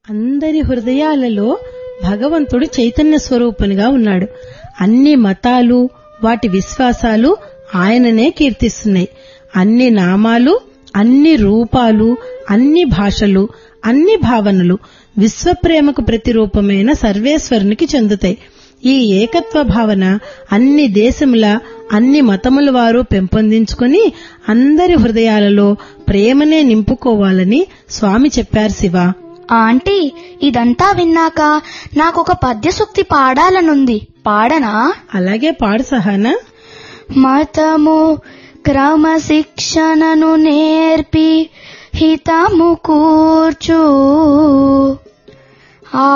అందరి హృదయాలలో భగవంతుడు చైతన్య స్వరూపునిగా ఉన్నాడు అన్ని మతాలు వాటి విశ్వాసాలు ఆయననే కీర్తిస్తున్నాయి అన్ని నామాలు అన్ని రూపాలు అన్ని భాషలు అన్ని భావనలు విశ్వప్రేమకు ప్రతిరూపమైన సర్వేశ్వరునికి చెందుతాయి ఈ ఏకత్వ భావన అన్ని దేశముల అన్ని మతముల వారు పెంపొందించుకుని అందరి హృదయాలలో ప్రేమనే నింపుకోవాలని స్వామి చెప్పారు శివ ఆంటీ ఇదంతా విన్నాక నాకొక పద్య సూక్తి పాడాలనుంది పాడనా అలాగే పాడు సహానా మతము క్రమశిక్షణను నేర్పి హితము కూర్చు